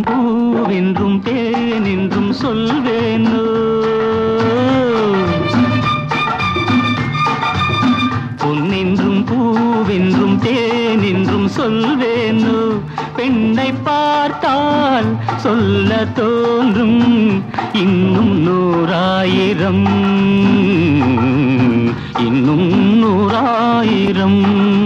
பூவென்றும் தேனென்றும் சொல்வேனோ பொன்னென்றும் பூவென்றும் தேனென்றும் சொல்வேனோ பெண்ணை பார்த்தால் சொல்ல தோன்றும் இன்னும் நூறாயிரம் இன்னும் நூறாயிரம்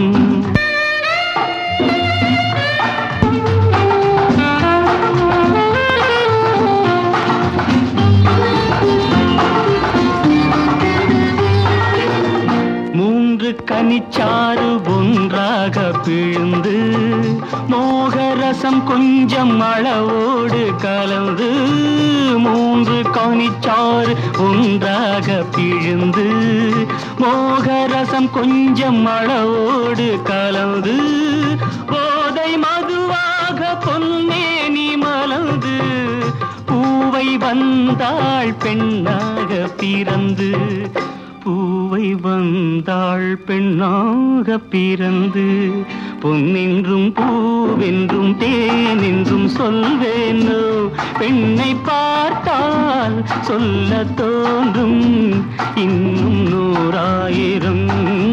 மூன்று கனிச்சாறு ஒன்றாக பிழிந்து மோகரசம் கொஞ்சம் அளவோடு கலந்து மூன்று கனிச்சாறு ஒன்றாக பிழிந்து மோகரசம் கொஞ்சம் அளவோடு கலந்து போதை மதுவாக பொன்னேனி மலர்ந்து பூவை வந்தாள் பெண்ணாக பிறந்து பூவை வந்தாள் பெண்ணாக பிறந்து பொன்னென்றும் பூவென்றும் தேனென்றும் சொல்வேனோ பெண்ணை பார்த்தால் சொல்ல தோன்றும் இன்னும் நூறாயிரம்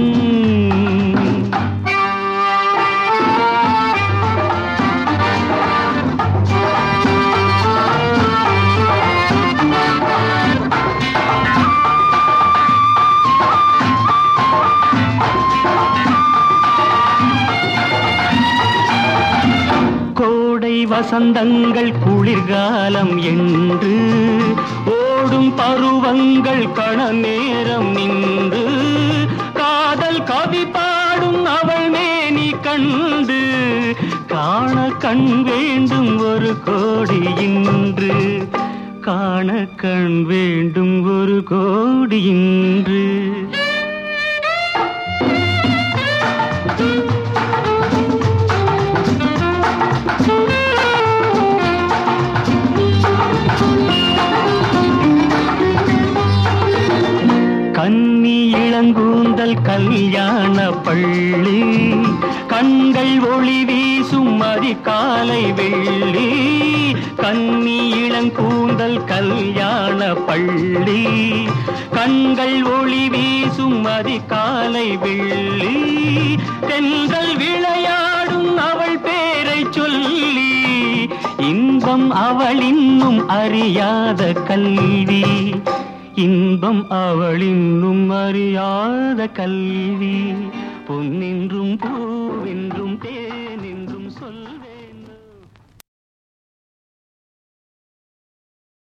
கோடை வசந்தங்கள் குளிர்காலம் என்று ஓடும் பருவங்கள் கண நேரம் நின்று காதல் கவி பாடும் அவள் மேனி கண்டு காண கண் வேண்டும் ஒரு கோடி இன்று காண கண் வேண்டும் ஒரு கோடி இன்று கன்னி இளங்கூந்தல் கல்யாண பள்ளி கண்கள் ஒளி வீசும் அதிகாலை வெள்ளி கன்னி இளங்கூந்தல் கல்யாண பள்ளி கண்கள் ஒளி வீசும் அதிகாலை வெள்ளி தென்றல் விளையாடும் அவள் பேரை சொல்லி இன்பம் அவள் இன்னும் அறியாத கல்வி இன்பம் அவள் இன்னும் அறியாத கல்வி பொன்னென்றும் பூவென்றும் தேனென்றும் சொல்வே